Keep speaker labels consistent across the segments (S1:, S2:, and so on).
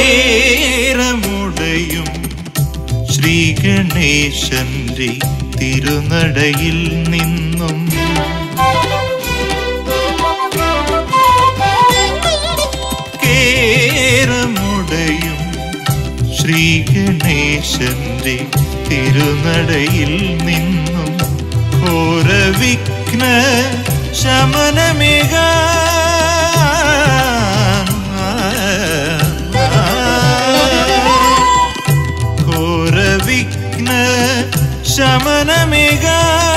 S1: കേരമുടയും ശ്രീഗണേശന്റെ തിരുനടയിൽ നിന്നും കേരമുടയും ശ്രീഗണേശന്റെ തിരുനടയിൽ നിന്നും ഘോരവിഘ്ന ശമനമേക ഘോരവിഘ്ന ശമനമേക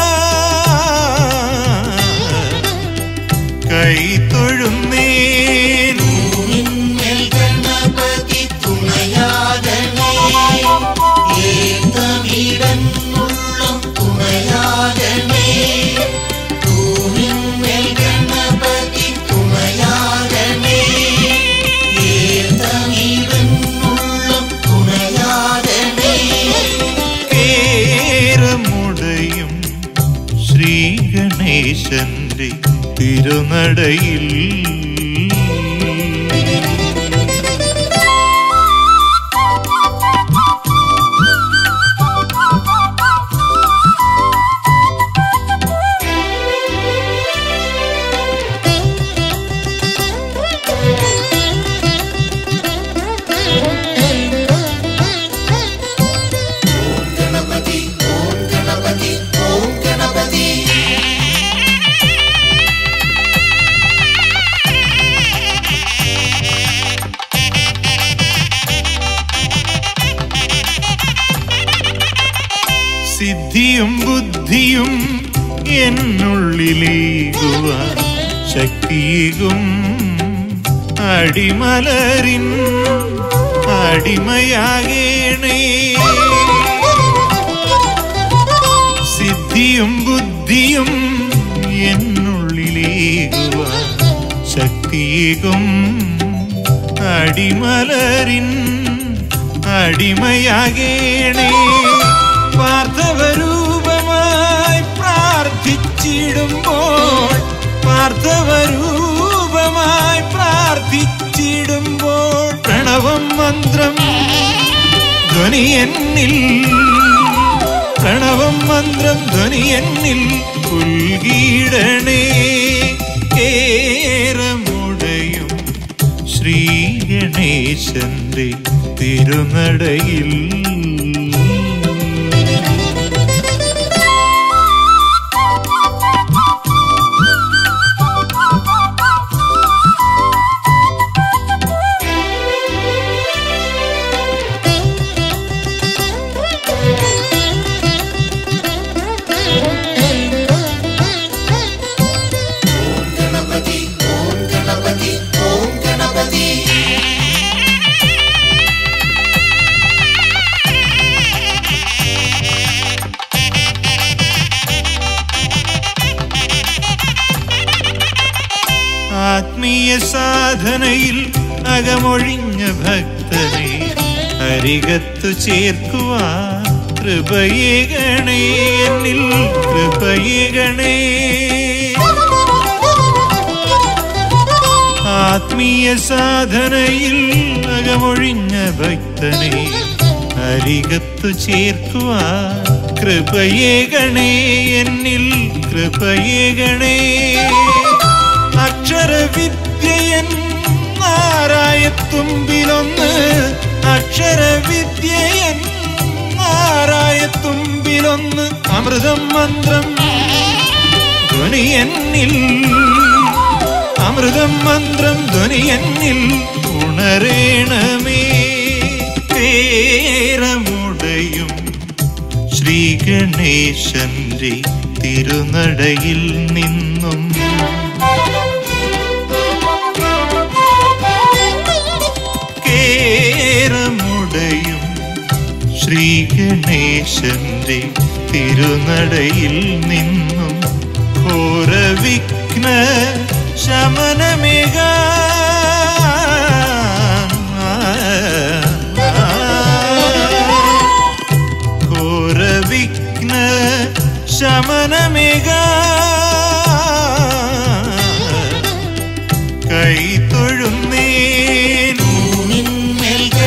S1: കൈ തൊഴുന്നേൻ
S2: നിന്നിൽ ഗണപതി തുണയാകണേ ഏതമിടന്നുള്ളം തുണയാകണേ തൂമിന്മേൽ ഗണപതി തുണയാകണേ ഏതമിടന്നുള്ളം തുണയാകണേ
S1: കേരമുടയും ശ്രീഗണേശന്റെ തിരുനടയിൽ
S2: ഗണപതി ഓം ഗണപതി ഓം ഗണപതി
S1: സിദ്ധിയും ബുദ്ധിയും എന്നുള്ളിലേകുവ ശക്തിയും അടിമലരിൻ അടിമയാകേണേ സിദ്ധിയും ബുദ്ധിയും എന്നുള്ളിലേകുവ ശക്തിയും അടിമലരിൻ അടിമയാകേണേ പാർത്ഥവരൂപമായി പ്രാർത്ഥിച്ചിടുമ്പോൾ പാർത്ഥവരൂപമായി പ്രാർത്ഥിച്ചിടുമ്പോൾ പ്രണവം മന്ത്രം ധ്വനി എന്നിൽ പ്രണവം മന്ത്രം ധ്വനി എന്നിൽ പുൽകീടണേ കേരമുടയും ശ്രീഗണേശന്റെ തിരുനടയിൽ
S2: ഓം ഗണപതി ഓം ഗണപതി ഓം ഗണപതി
S1: ആത്മീയ സാധനയിൽ അകമൊഴിഞ്ഞ ഭക്തനെ അരികത്തു ചേർക്കുവാ കൃപയേകണേ എന്നിൽ കൃപയേകണേ ആത്മീയ സാധനയിൽ അകമൊഴിഞ്ഞ ഭക്തനെ അരികത്തു ചേർക്കുവാ കൃപയേകണേ എന്നിൽ കൃപയേകണേ അക്ഷരവിദ്യയൻ നാരായത്തുമ്പിലൊന്ന് അക്ഷരവിദ്യയൻ നാരായത്തുമ്പിലൊന്ന് അമൃതം മന്ത്രം ധ്വനി എന്നിൽ അമൃതം മന്ത്രം ധ്വനി എന്നിൽ ഉണരേണമേ തേരമുടയും ശ്രീഗണേശന്റെ തിരുനടയിൽ നിന്നും കേരമുടയും ശ്രീഗണേശന്റെ തിരുനടയിൽ നിന്നും ഘോരവിഘ്ന ശമനമേക ഘോരവിഘ്ന ശമനമേക കൈ തൊഴുന്നേൻ
S2: നിന്മേൽ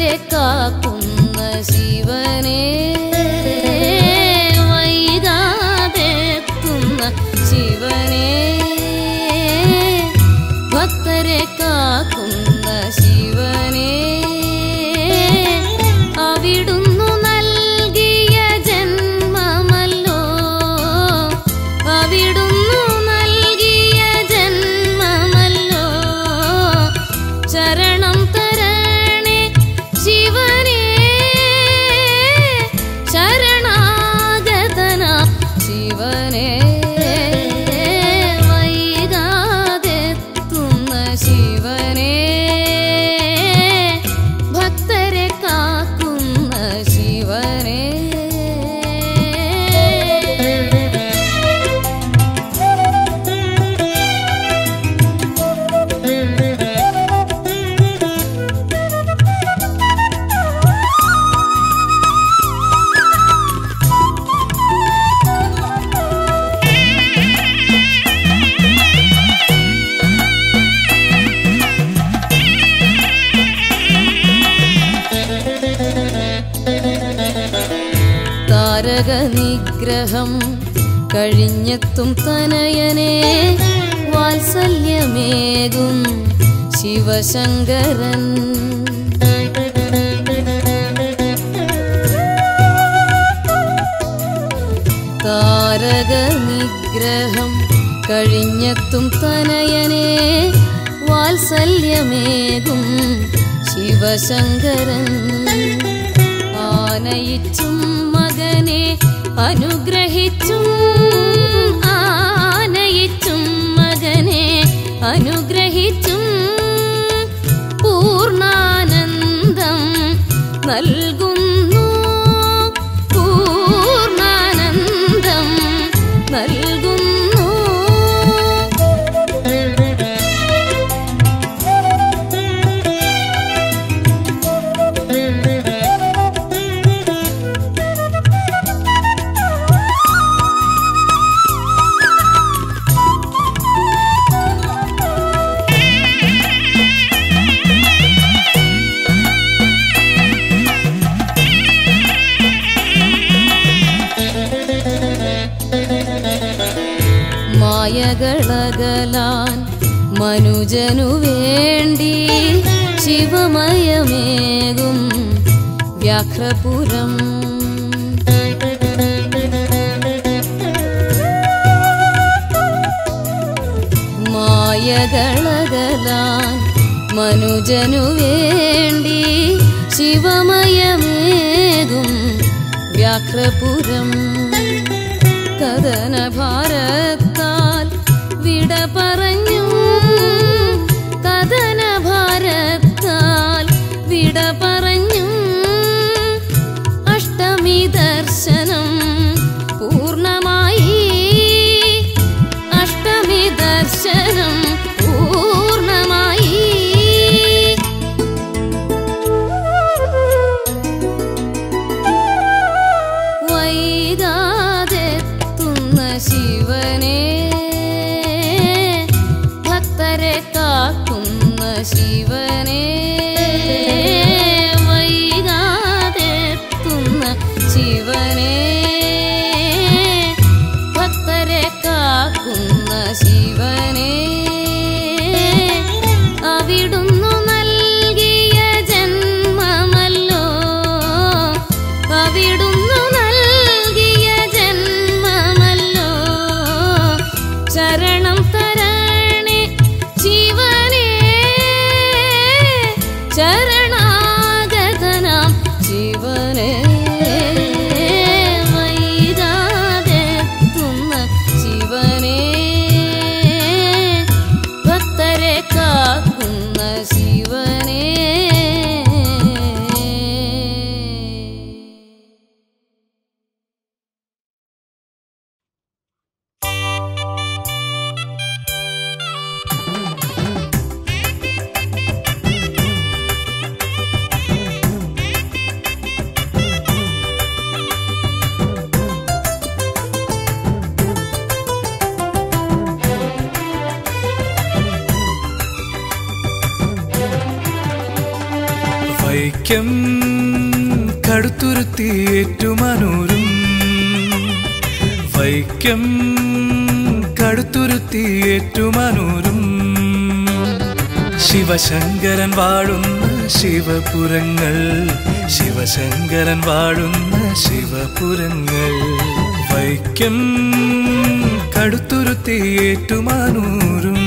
S3: ഭക്തരെ കാക്കുന്ന ശിവനെ വൈകാതെത്തുന്ന ശിവനെ ഭക്തരെ കാക്കുന്ന ശിവനെ അവിടുന്നു നൽകിയ ജന്മമല്ലോ അവിടുന്നു നൽകിയ ജന്മമല്ലോ ശരണം തരണേ ശിവനേ ശരണാഗതന ശിവനേ വൈകാതെത്തുന്ന ശിവനേ ഭക്തരെ കാക്കുന്ന ശിവനേ താരക നിഗ്രഹം കഴിഞ്ഞെത്തും തനയനെ വാത്സല്യമേകും ശിവശങ്കരൻ താരക നിഗ്രഹം കഴിഞ്ഞെത്തും തനയനെ വാത്സല്യമേകും ശിവശങ്കരൻ ആനയിച്ചും മകനെ അനുഗ്രഹിച്ചും ആനയിച്ചും മകനെ അനുഗ്രഹിച്ചും പൂർണ്ണാനന്ദം നൽകുന്നു പൂർണ്ണാനന്ദം നൽകുന്നു മായകളകലാൻ മനുജനു വേണ്ടി ശിവമയമേകും വ്യാഘ്രപുരം മായകളകലാൻ മനുജനു വേണ്ടി ശിവമയമേകും വ്യാഘ്രപുരം കഥന ഭാരത്താൽ വിട പറഞ്ഞു കഥന ഭാരത്താൽ വിട പറഞ്ഞു അഷ്ടമി ദർശനം പൂർണ്ണമായി അഷ്ടമി ദർശനം പൂർണ്ണമായി വൈകാതെത്തുന്ന ശിവനെ ഭക്തരെ കാക്കുന്ന ശിവനെ
S4: വൈക്കം കടുത്തുരുത്തിയേറ്റുമാനൂരും വൈക്കം കടുത്തുരുത്തിയേറ്റുമാനൂരും ശിവശങ്കരൻ വാഴുന്ന ശിവപുരങ്ങൾ ശിവശങ്കരൻ വാഴുന്ന ശിവപുരങ്ങൾ വൈക്കം കടുത്തുരുത്തിയേറ്റുമാനൂരും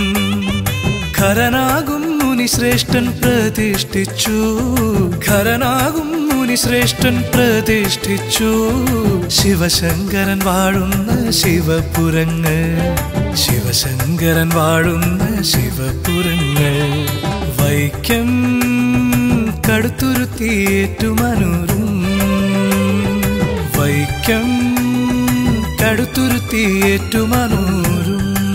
S4: ഖരനാകും മുനിശ്രേഷ്ഠൻ പ്രതിഷ്ഠിച്ചു ഖരനാകും മുനിശ്രേഷ്ഠൻ പ്രതിഷ്ഠിച്ചു ശിവശങ്കരൻ വാഴുന്ന ശിവപുരങ്ങൾ ശിവശങ്കരൻ വാഴുന്ന ശിവപുരങ്ങൾ വൈക്കം കടുത്തുരുത്തിയേറ്റുമനൂരും വൈക്കം കടുത്തുരുത്തിയേറ്റുമനൂരും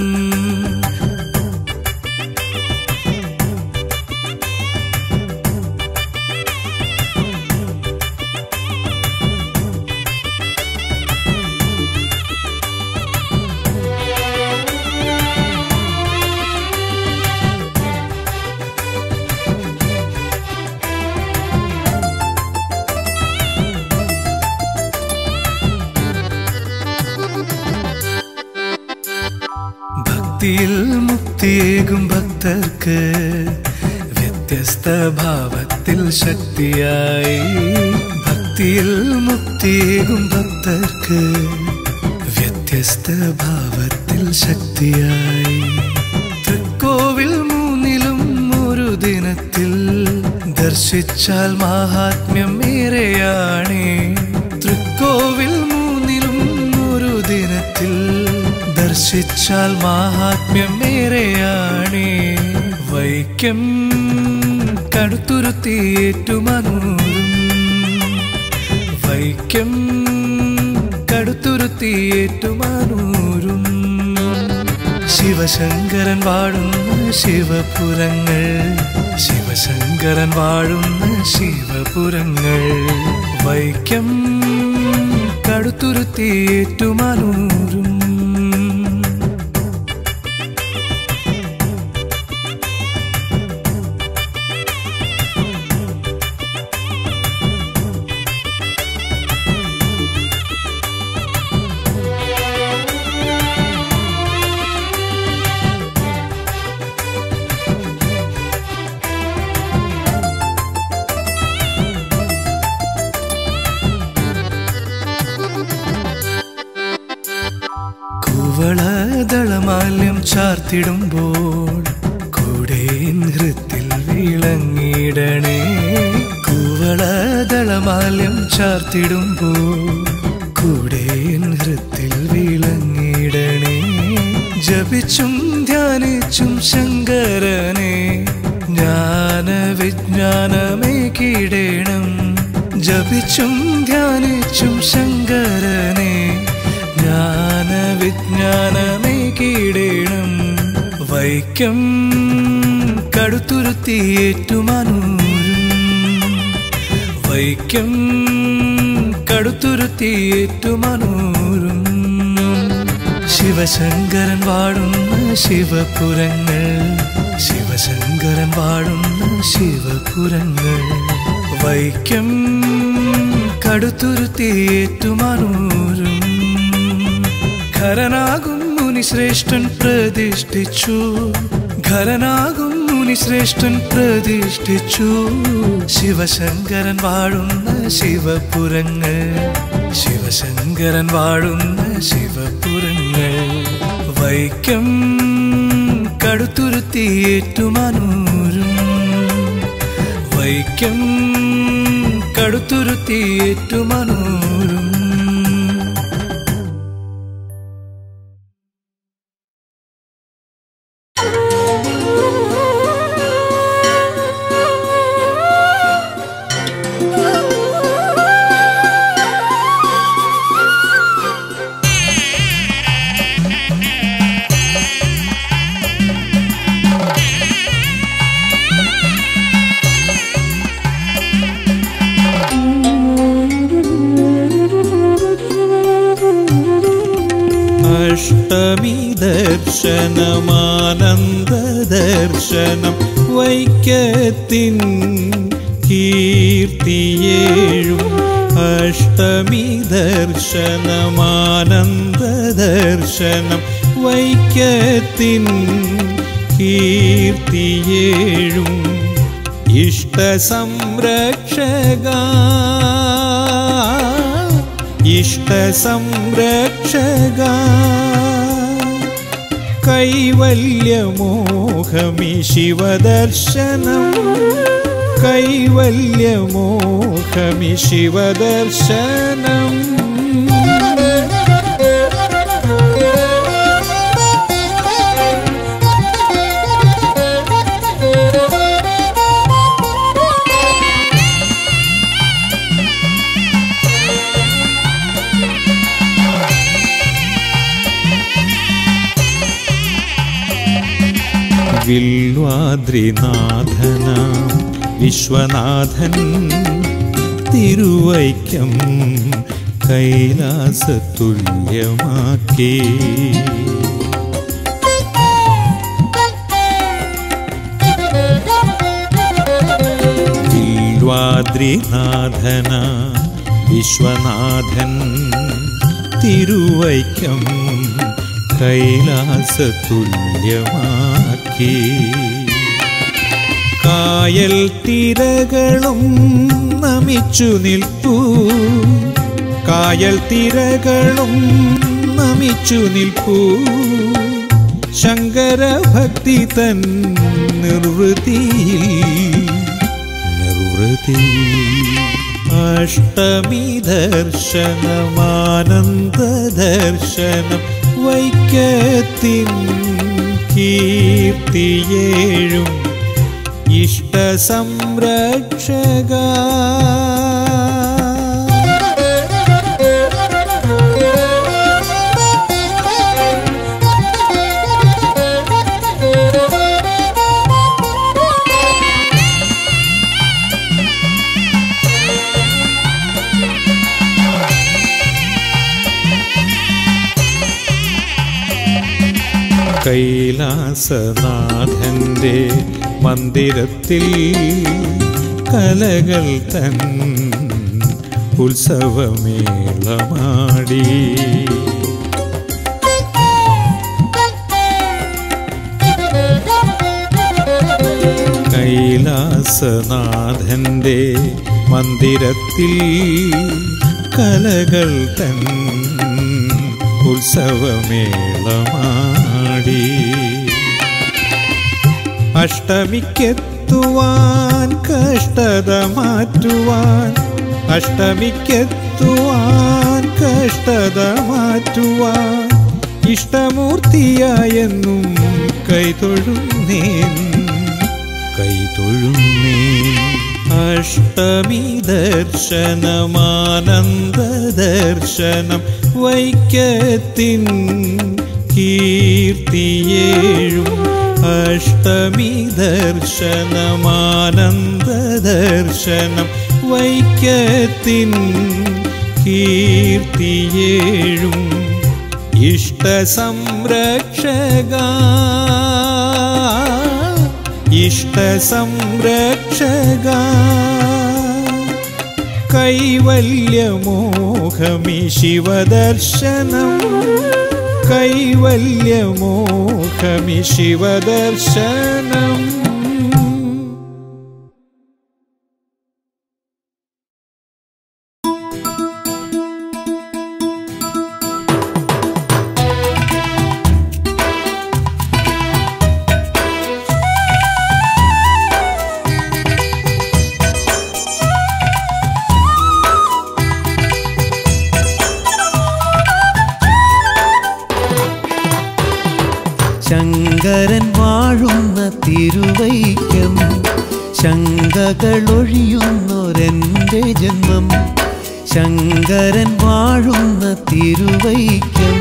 S4: ഭക്തിയിൽ മുക്തിയേകും ഭക്തർക്ക് വ്യത്യസ്ത ഭാവത്തിൽ ശക്തിയായി ഭക്തിയിൽ മുക്തിയേകും ഭക്തർക്ക് വ്യത്യസ്ത ഭാവത്തിൽ ശക്തിയായി തൃക്കോവിൽ മൂന്നിലും ഒരു ദിനത്തിൽ ദർശിച്ചാൽ മാഹാത്മ്യം ഏറെയാണേ തൃക്കോവിൽ മൂന്നിലും ഒരു ദിനത്തിൽ ദർശിച്ചാൽ മാഹാത്മ്യം ഏറെയാണേ വൈക്കം കടുത്തുരുത്തിയേറ്റുമനൂരും വൈക്കം കടുത്തുരുത്തിയേറ്റുമനൂരും ശിവശങ്കരൻ വാഴുന്ന ശിവപുരങ്ങൾ ശിവശങ്കരൻ വാഴുന്ന ശിവപുരങ്ങൾ വൈക്കം കടുത്തുരുത്തിയേറ്റുമനൂരും കുവളദളമാല്യം ചാർത്തിടുമ്പോൾ കൂടെ ഹൃത്തിൽ വിളങ്ങിടണേ കുവളദളമാല്യം ചാർത്തിടുമ്പോൾ കൂടെ ഹൃത്തിൽ വിളങ്ങിടണേ ജപിച്ചും ധ്യാനിച്ചും ശങ്കരനെ ജ്ഞാന വിജ്ഞാനമേ കീടേണം ജപിച്ചും ധ്യാനിച്ചും ശങ്കരനെ ജ്ഞാന വിജ്ഞാനമേ കീടേണം വൈക്കം കടുത്തുരുത്തിയേറ്റുമനൂരും വൈക്കം കടുത്തുരുത്തിയേറ്റുമനൂരും ശിവശങ്കരൻ വാഴുന്ന ശിവപുരങ്ങൾ ശിവശങ്കരൻ വാഴുന്ന ശിവപുരങ്ങൾ വൈക്കം കടുത്തുരുത്തിയേറ്റുമനൂരും ഖരനാകും മുനിശ്രേഷ്ഠൻ പ്രതിഷ്ഠിച്ചു ഖരനാകും മുനിശ്രേഷ്ഠൻ പ്രതിഷ്ഠിച്ചു ശിവശങ്കരൻ വാഴുന്ന ശിവപുരങ്ങൾ ശിവശങ്കരൻ വാഴുന്ന ശിവപുരങ്ങൾ വൈക്കം കടുത്തുരുത്തിയേറ്റുമനൂരും വൈക്കം കടുത്തുരുത്തിയേറ്റുമനൂരും
S1: അഷ്ടമി ദർശനമാനന്ദ ദർശനം വൈക്കത്തിൻ
S5: കീർത്തിയേഴും അഷ്ടമി ദർശനമാനന്ദ ദർശനം വൈക്കത്തിൻ കീർത്തിയേഴും ഇഷ്ട സംരക്ഷക ഇഷ്ട സംരക്ഷക കൈവല്യമോഹമി ശിവദർശനം കൈവല്യമോഹമി ശിവദർശനം വിൽവാദ്രിനാഥന വിശ്വനാഥൻ തിരുവൈക്കം കൈലാസതുല്യമാക്കി വിൽവാദ്രിനാഥന വിശ്വനാഥൻ തിരുവൈക്കം കൈലാസതുല്യമാക്കി കായൽ തിരകളും നമിച്ചു നിൽപ്പൂ കായൽ തിരകളും നമിച്ചു നിൽപ്പൂ ശങ്കരഭക്തി തൻ നിർവൃതിയിൽ നിർവൃതി അഷ്ടമി ദർശനമാനന്ദ ദർശനം വൈക്കത്തിൻ കീർത്തിയേഴും ഇഷ്ട സംരക്ഷക കൈലാസനാഥന്റെ മന്ദിരത്തിൽ കലകൾ തൻ ഉത്സവമേളമാടി കൈലാസനാഥന്റെ മന്ദിരത്തിൽ കലകൾ തൻ ഉത്സവമേളമാടി അഷ്ടമിക്കെത്തുവാൻ കഷ്ടത മാറ്റുവാൻ അഷ്ടമിക്കെത്തുവാൻ കഷ്ടത മാറ്റുവാൻ ഇഷ്ടമൂർത്തിയായെന്നും കൈതൊഴുന്നേൻ കൈതൊഴുന്നേൻ അഷ്ടമി ദർശനമാനന്ദ ദർശനം വൈക്കത്തിൻ കീർത്തിയേഴും അഷ്ടമി ദർശനമാനന്ദ ദർശനം വൈക്കത്തിൻ കീർത്തിയേഴും ഇഷ്ട സംരക്ഷക ഇഷ്ട സംരക്ഷക കൈവല്യമോഹമി ശിവദർശനം കൈവല്യമോഹമി ശിവദർശനം
S4: ശങ്കരൻ വാഴുന്ന തിരുവൈക്കം ശങ്കകളൊഴിയുന്നൊരെൻ്റെ ജന്മം ശങ്കരൻ വാഴുന്ന തിരുവൈക്കം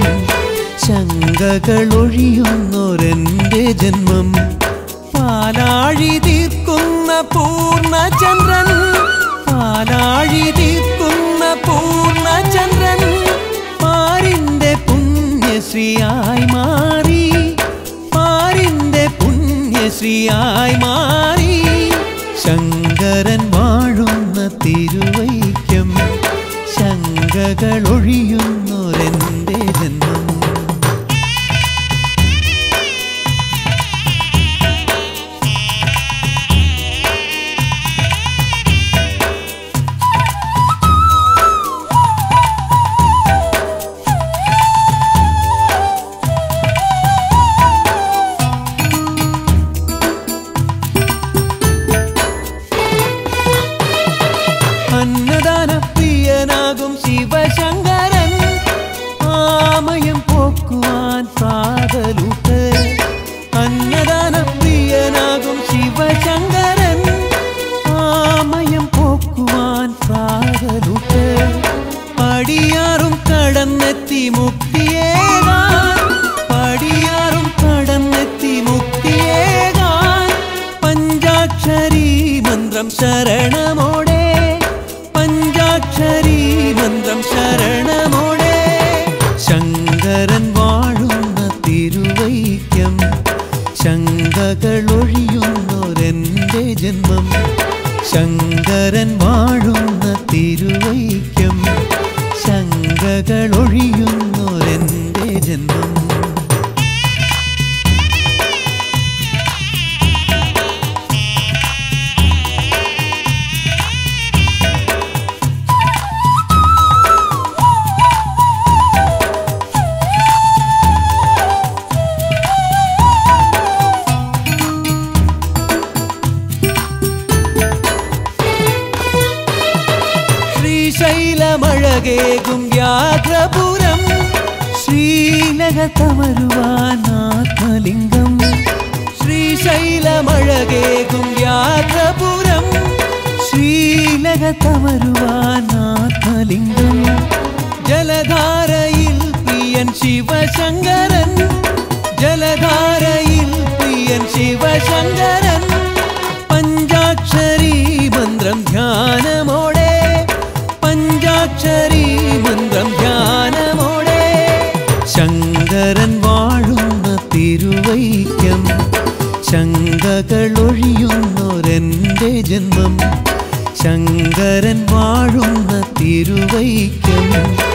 S4: ശങ്കകളൊഴിയുന്നൊരെൻ്റെ ജന്മം പാലാഴി തീർക്കുന്ന പൂർണ്ണചന്ദ്രൻ പാലാഴി തീർക്കുന്ന പൂർണ്ണചന്ദ്രൻ പാരിന്റെ പുണ്യശ്രീയായി മാറി പാരിന്റെ പുണ്യശ്രീയായി മാറി ശങ്ക ശങ്കരൻ വാഴുന്ന തിരുവൈക്കം ശങ്കകളൊഴിയുന്നൊരെൻ്റെ ജന്മം അന്നദാന പ്രിയനാകും ശിവശങ്കരൻ ആമയം പോക്കുവാൻ പ്രാതലുട്ട് അന്നദാന പ്രിയനാകും ശിവശങ്കരൻ ആമയം പോക്കുവാൻ പ്രാതലുട്ട് പടിയാറും കടന്നെത്തി മുക്തിയേകാൻ പടിയാറും കടന്നെത്തി മുക്തിയേകാൻ പഞ്ചാക്ഷരി മന്ത്രം ശരണമോടെ പഞ്ചാക്ഷരി മന്ത്രം ശരണമോടെ ശങ്കരൻ വാഴുന്ന തിരുവൈക്കം ശങ്കകളൊഴിയുന്നൊരെൻ്റെ ജന്മം ശങ്കരൻ വാഴുന്ന തിരുവൈക്കം ശങ്കകളൊഴിയുന്നൊരെൻ്റെ ജന്മം ശ്രീശൈലമഴകേകും വ്യാഘ്രപുരം ശ്രീലകത്തമരുവാൻ ആത്മലിംഗം ശ്രീശൈലമഴകേകും വ്യാഘ്രപുരം ശ്രീലകത്തമരുവാൻ ആത്മലിംഗം ജലധാരയിൽ പ്രിയൻ ശിവശങ്കരൻ ജലധാരയിൽ പ്രിയൻ ശിവശങ്കരൻ പഞ്ചാക്ഷരി മന്ത്രം ധ്യാനമോടെ പഞ്ചാക്ഷരി മന്ത്രം ധ്യാനമോടെ ശങ്കരൻ വാഴുന്ന തിരുവൈക്കം ശങ്കകളൊഴിയുന്നൊരെൻ്റെ ജന്മം ശങ്കരൻ വാഴുന്ന തിരുവൈക്കം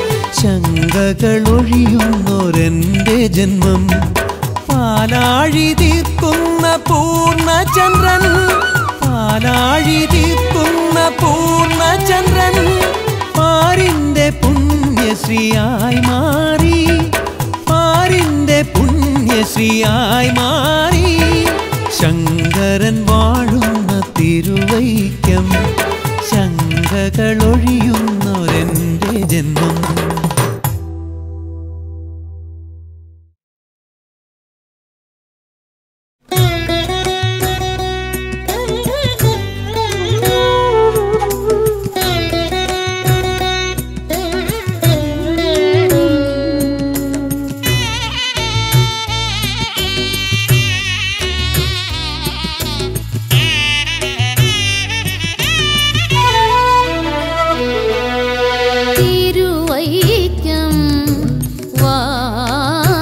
S4: ശങ്കകളൊഴിയുന്നൊരെൻ്റെ ജന്മം പാലാഴി തീർക്കുന്ന പൂർണ്ണചന്ദ്രൻ പാലാഴി തീർക്കുന്ന പൂർണ്ണചന്ദ്രൻ പാരിന്റെ പുണ്യശ്രീയായി മാറി പാരിന്റെ പുണ്യശ്രീയായി മാറി ശങ്കരൻ വാഴുന്ന തിരുവൈക്കം ശങ്കകളൊഴിയുന്നൊരെൻ്റെ ജന്മം
S3: തിരുവൈക്കം വാഴുന്ന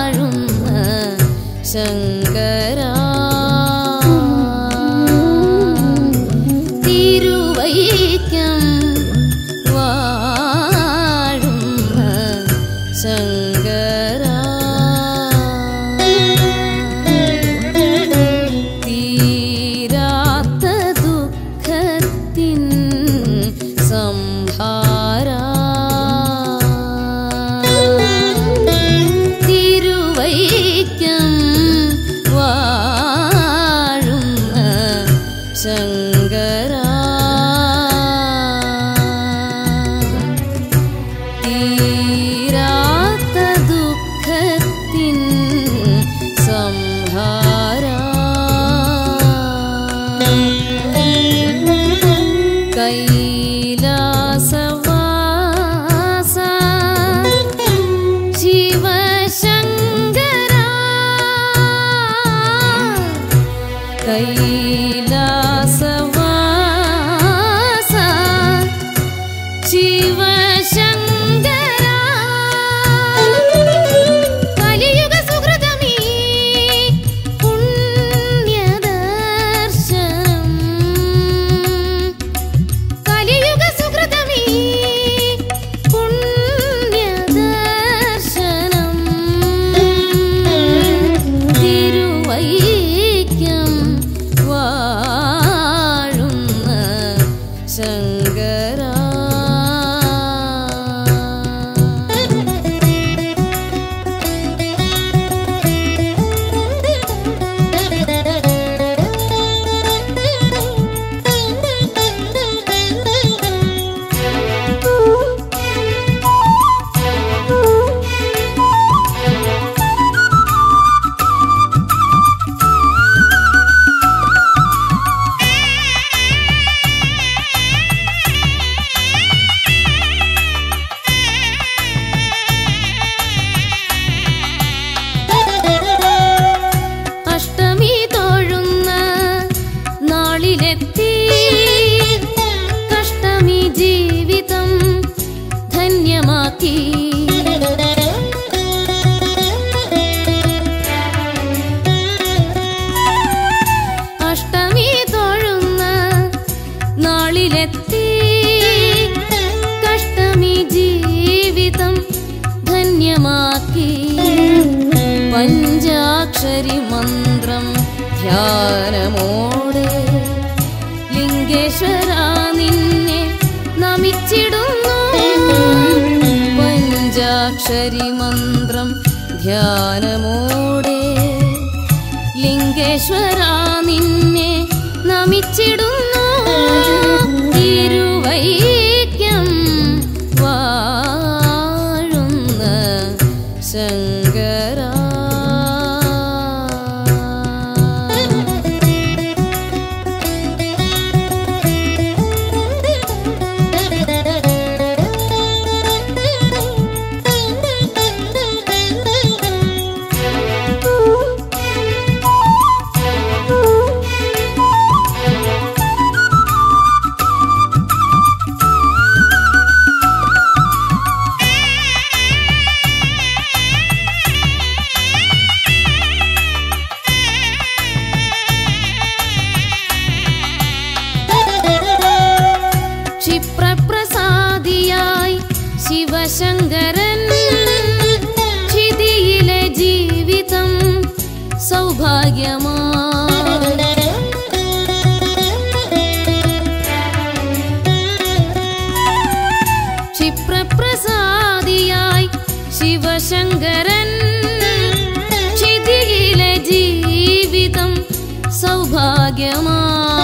S3: ശങ്കര തിരുവൈക്കം വാഴുന്ന ശങ്കര തീരാത്ത ദുഃഖത്തിൻ സംഹാര തിരുവൈക്കം വാഴുന്ന ശങ്കര ശങ്കരാ അഷ്ടമി തൊഴുന്ന നാളിലെത്തി കഷ്ടമി ജീവിതം ധന്യമാക്കി അഷ്ടമി തൊഴുന്ന നാളിലെത്തി കഷ്ടമി ജീവിതം ധന്യമാക്കി പഞ്ചാക്ഷരി മന്ത്രം ധ്യാനമോടെ ലിംഗേശ്വര നിന്നെ നമിച്ചിടുന്നു പഞ്ചാക്ഷരി മന്ത്രം ധ്യാനമോടെ ലിംഗേശ്വര നിന്നെ നമിച്ചിടുന്നു തിരുവൈക്യം വാഴുന്ന ശങ്കരാ ക്ഷിപ്രപ്രസാദിയായി ശിവശങ്കരൻ ക്ഷിതിയിലെ ജീവിതം സൗഭാഗ്യമാ ക്ഷിപ്രപ്രസാദിയായി ശിവശങ്കരൻ ക്ഷിതിയിലെ ജീവിതം സൗഭാഗ്യമാ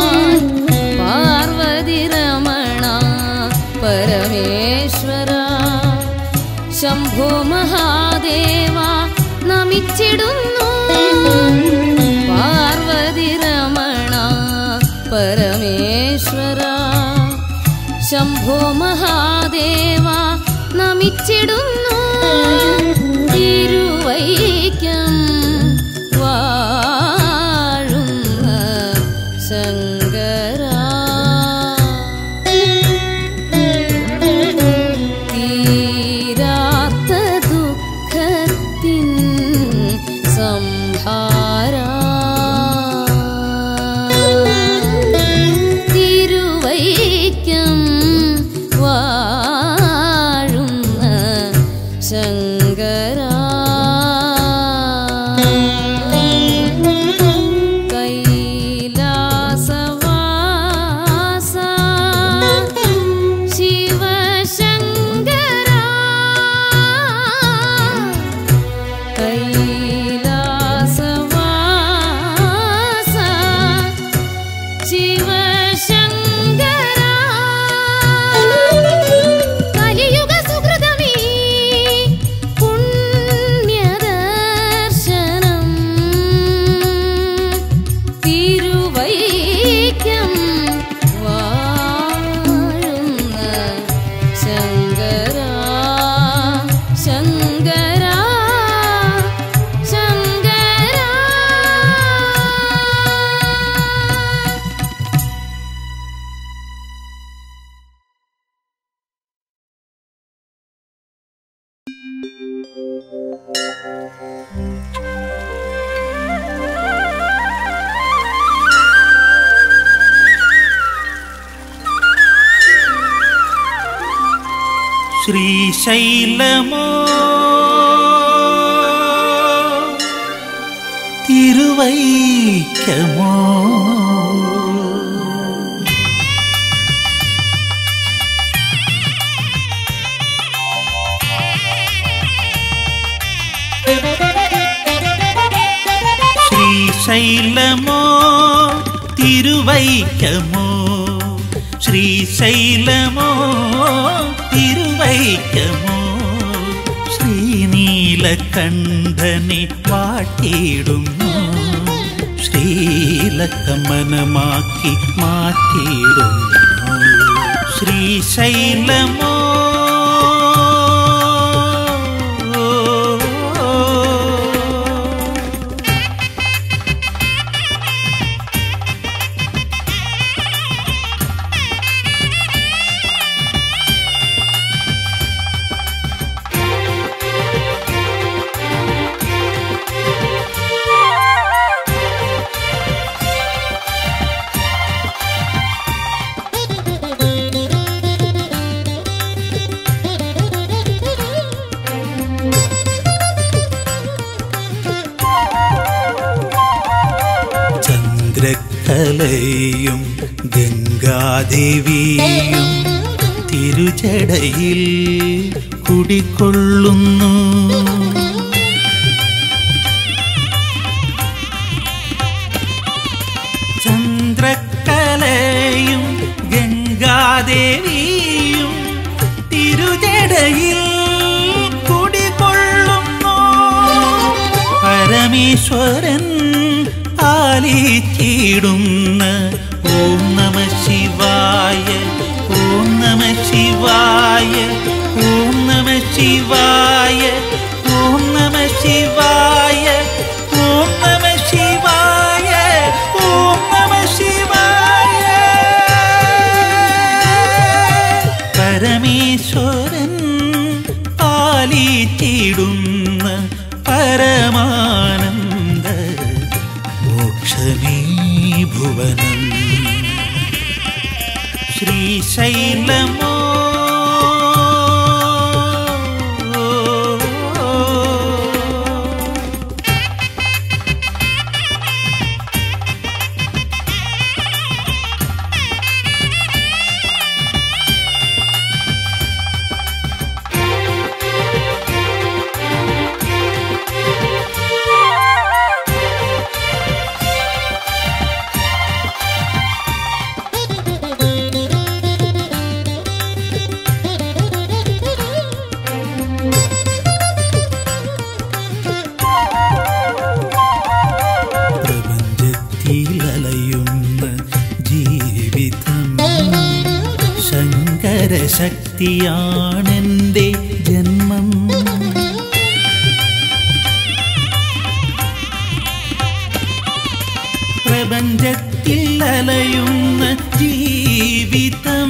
S3: പാർവതി രമണ പരമേശ്വര ശംഭോ മഹാദേവ നമിച്ചിടുന്നു പാർവതി രമണ പരമേശ്വര ശംഭോ മഹാദേവ നമിച്ചിടുന്നു തിരുവൈക്കം വാഴുന്ന ശങ്കരാ തീരാത്ത ദുഃഖത്തിൻ സംഹാരാ തിരുവൈക്കം വാഴുന്ന ശങ്കരാ കൈലാസവാസ ശിവശങ്കരാ കൈലാസവാസ ശിവശങ്കരാ കലിയുഗ സുഹൃതമീ പുണ്യദർശനം തിരുവൈക്കം വാഴുന്ന ശങ്കരാ ശങ്കരാ ശങ്കരാ
S1: ശ്രീശൈലമോ തിരുവൈക്കമോ ശ്രീശൈലമോ തിരുവൈക്കമോ ശ്രീശൈലമോ തിരുവൈക്കമോ ശ്രീനീലകണ്ഠനെ വാട്ടിയിടുന്നു ശ്രീലക്കമനമാക്കി മാറ്റിയിടുന്നു ശ്രീശൈലമോ ചന്ദ്രക്കലയും ഗംഗാദേവിയും തിരുജടയിൽ കുടികൊള്ളുന്നു ചന്ദ്രക്കലയും ഗംഗാദേവിയും തിരുജടയിൽ കുടികൊള്ളുന്നു പരമേശ്വരൻ ആലിച്ചിടുന്ന ഓം നമ ശിവായ ഓം നമ ശിവായ ഓം നമ ശിവായ ഓം നമ ശിവായ ഓം നമ ശിവായ ഓം നമ ശിവായ പരമേശ്വരൻ പാലിച്ചിടുന്ന പരമാനന്ദ മോക്ഷമീ ഭുവനം ശ്രീശൈലമോ പ്രപഞ്ചത്തിലലയുന്ന ജീവിതം ശങ്കരശക്തിയാണെൻ്റെ ജന്മം പ്രപഞ്ചത്തിൽ അലയുന്ന ജീവിതം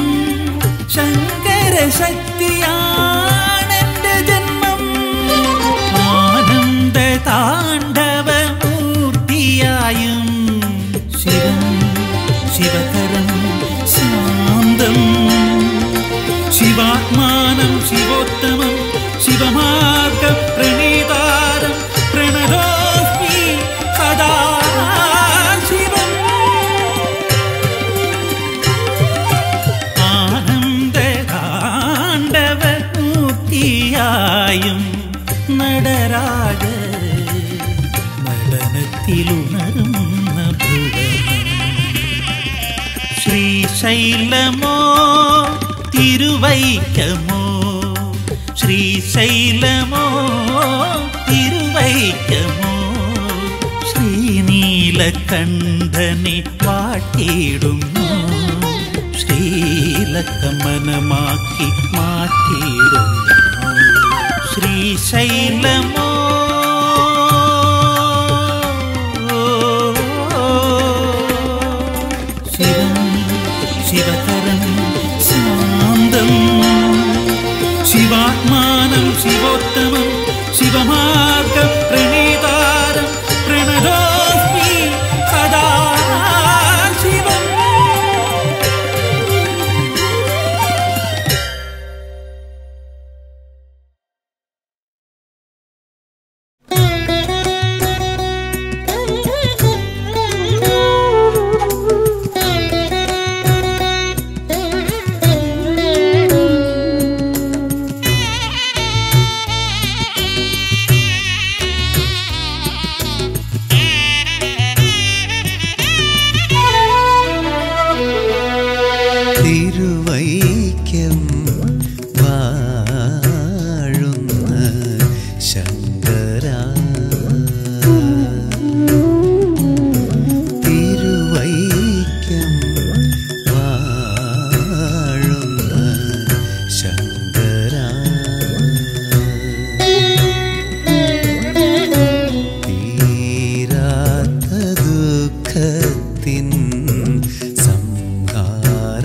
S1: ശങ്കരശക്തിയാണെൻ്റെ ജന്മം ആനന്ദ താണ്ഡവമൂർത്തിയായും ശിവം ശിവകരം ശാന്തം ശിവാത്മാനം ശിവോത്തമം ശിവമാർഗ പ്രണീതാരം പ്രണതോസ്മി സദാ ശിവം ആനന്ദതാണ്ഡവമൂർത്തിയായും നടരാജ നടനത്തിലുണരുന്ന ഭുവനം ശ്രീശൈലമോ തിരുവൈക്കമോ ശ്രീശൈലമോ തിരുവൈക്കമോ ശ്രീനീലകണ്ഠനെ വാട്ടിയിടുന്നു ശ്രീലക്കമനമാക്കി മാറ്റിയിടുന്നു ശ്രീശൈലമോ ശിവം ശിവകരം ശാന്തം ശിവാത്മാനം ശിവോത്തമം ശിവമാർഗ പ്രണീതാരം പ്രണതോസ്മി സദാ ശിവം
S3: Thank you.
S4: തിരുവൈക്കം വാഴുന്ന ശങ്കര തിരുവൈക്കം വാഴുന്ന ശങ്കര തീരാത്ത ദുഃഖത്തിൻ സംഹാര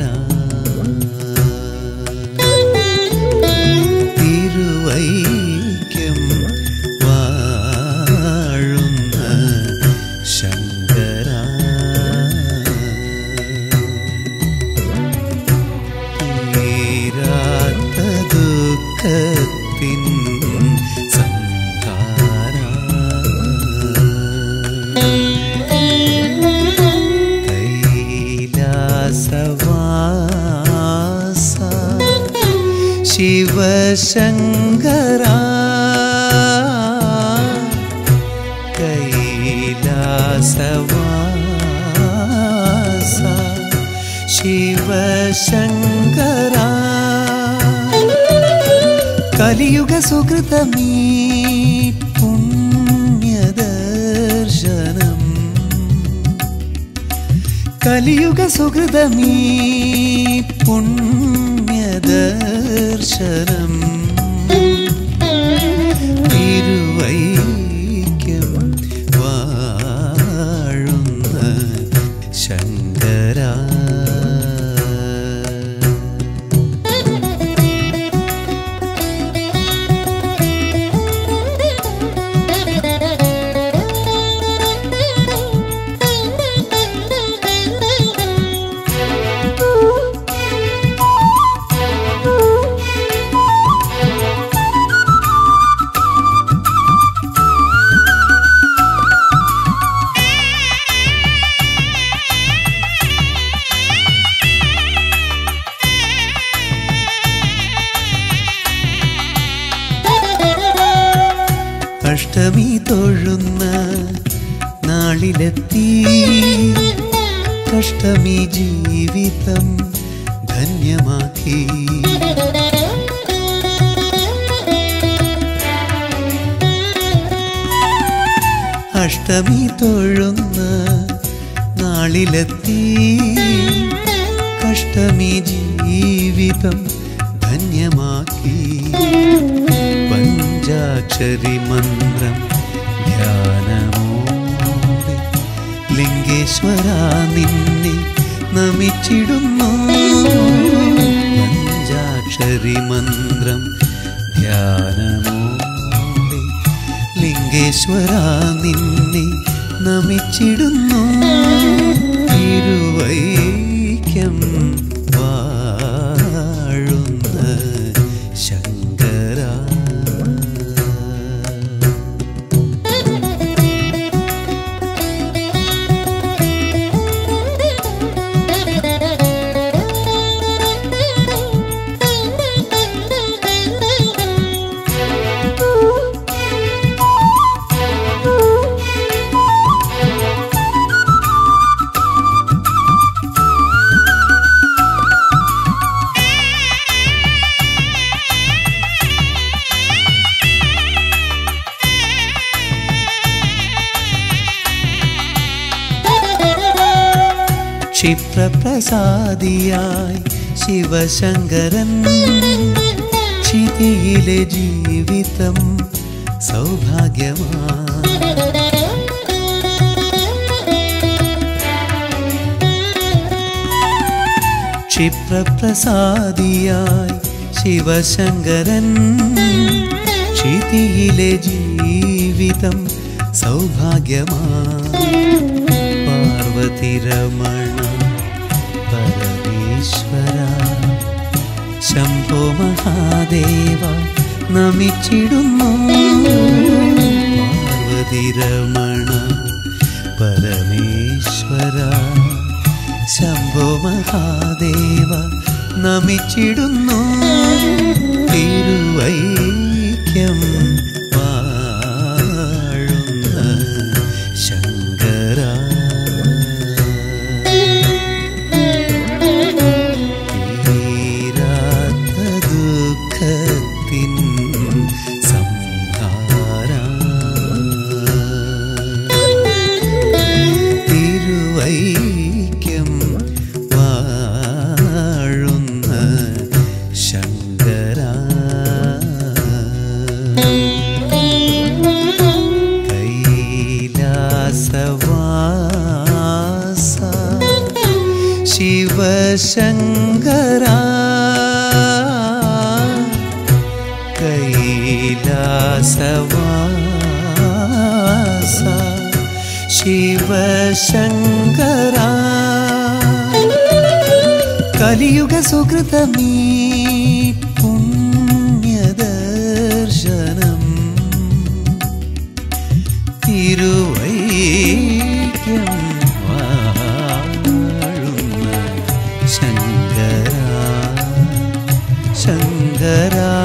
S4: തിരുവൈക്കം വാഴുന്ന ശങ്കര തീരാത്ത ദുഃഖത്തിൻ സംഹാര കൈലാസവാസ ശിവശങ്കര കൈലാസവാസ ശിവശങ്കര കലിയുഗ സുഹൃതമീ പുണ്യദർശനം കലിയുഗ സുഹൃതമീ പുണ്യദർശനം തിരുവൈക്കം വാഴുന്ന ശങ്കര അഷ്ടമി തൊഴുന്ന നാളിലെത്തി കഷ്ടമി ജീവിതം ധന്യമാക്കി അഷ്ടമി തൊഴുന്ന നാളിലെത്തി കഷ്ടമി ജീവിതം ധന്യമാക്കി പഞ്ചാക്ഷരി മന്ത്രം ധ്യാനമോടെ ലിംഗേശ്വര നിന്നെ നമിച്ചിടുന്നു പഞ്ചാക്ഷരി മന്ത്രം ധ്യാനമോടെ ലിംഗേശ്വര നിന്നെ നമിച്ചിടുന്നു തിരുവൈക്കം വാഴുന്ന ശങ്കര ക്ഷിപ്രപ്രസാദിയായി ശിവശങ്കരൻ ക്ഷിതിയിലെ ജീവിതം സൗഭാഗ്യമാ ക്ഷിപ്രപ്രസാദിയായി ശിവശങ്കരൻ ക്ഷിതിയിലെ ജീവിതം സൗഭാഗ്യമാ പാർവതിരമണ പരമേശ്വര ശംഭോ മഹാദേവ നമിച്ചിടുന്നു പാർവതിരമണ പരമേശ്വര ശംഭോ മഹാദേവ നമിച്ചിടുന്നു തിരുവൈക്യം വാഴുന്ന ശങ്കര ശങ്കര കൈലാസവാസ ശിവശങ്കര കലിയുഗ സുഹൃതമീ പുണ്യദർശനം തിരുവൈക്യം വാഴുന്ന ശങ്കര ശങ്കര